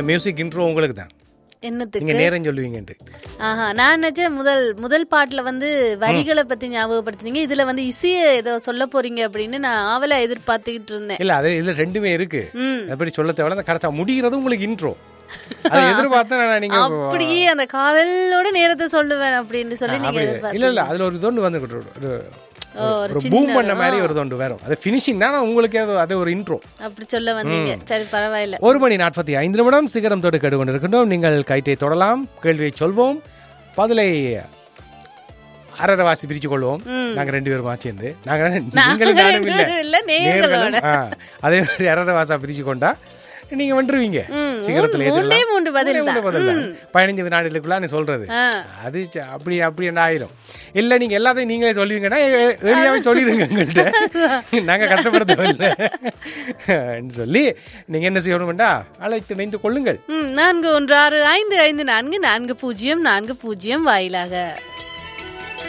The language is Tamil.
மியூசிக் இன்ட்ரோ உங்களுக்கு தான் என்னத்துக்கு நீங்க நேரம் சொல்லுவீங்கன்ட்டு ஆஹா நான் நினைச்சேன் முதல் முதல் பாட்டுல வந்து வரிகளை பத்தி ஞாபகப்படுத்தினீங்க இதுல வந்து இசையை ஏதோ சொல்ல போறீங்க அப்படின்னு நான் ஆவலா எதிர்பார்த்துக்கிட்டு இருந்தேன் இல்ல அது இதுல ரெண்டுமே இருக்கு ம் எப்படி சொல்ல தேவையில்ல அந்த கடைசா முடிகிறது உங்களுக்கு இன்ட்ரோ அதை எதிர்பார்த்தா நான் நீங்க அப்படியே அந்த காதலோட நேரத்தை சொல்லுவேன் அப்படின்னு சொல்லி நீங்க அப்படி எதிர்பார்த்து இல்ல இல்ல அதுல ஒரு தொண்டு வந்து ஒரு ஓ, ஒரு ஒரு பூம் பண்ண மாதிரி ஒரு தொண்டு வரும் அது ஃபினிஷிங் தான் ஆனா உங்களுக்கு அது அது ஒரு இன்ட்ரோ அப்படி சொல்ல வந்தீங்க சரி பரவாயில்ல ஒரு மணி நாற்பத்தி ஐந்து நிமிடம் சிகரம் தொட்டு கேட்டு கொண்டிருக்கின்றோம் நீங்கள் கைட்டை தொடலாம் கேள்வியை சொல்வோம் பதிலை அரரவாசி பிரிச்சு கொள்வோம் நாங்க ரெண்டு பேருமா சேர்ந்து நாங்க நீங்களும் நானும் இல்ல இல்ல நேர்களோட நேர்களும், ஆ, அதே மாதிரி அரரவாசா பிரிச்சு கொண்டா நீங்க வந்துருவீங்க ம், சிகரத்துல மூணு- மூணே எதிரலாம். மூன்று பதில் மூணே மூன்று தான். பதில் தான். பதினஞ்சு வினாடிகளுக்குள்ள நீ சொல்றது ஆ. அது ச- அப்படி அப்படி என்ன ஆயிரும் இல்ல நீங்க எல்லாத்தையும் நீங்களே சொல்லுவீங்கன்னா எ- எளியாவே சொல்லிடுங்க எங்கள்கிட்ட நாங்க கஷ்டப்படுத்தவில்லை சொல்லி நீங்க என்ன செய்யணும்டா அழைத்து இணைந்து கொள்ளுங்கள் ம், நான்கு ஒன்று ஆறு ஐந்து ஐந்து நான்கு நான்கு பூஜ்ஜியம் நான்கு பூஜ்ஜியம் வாயிலாக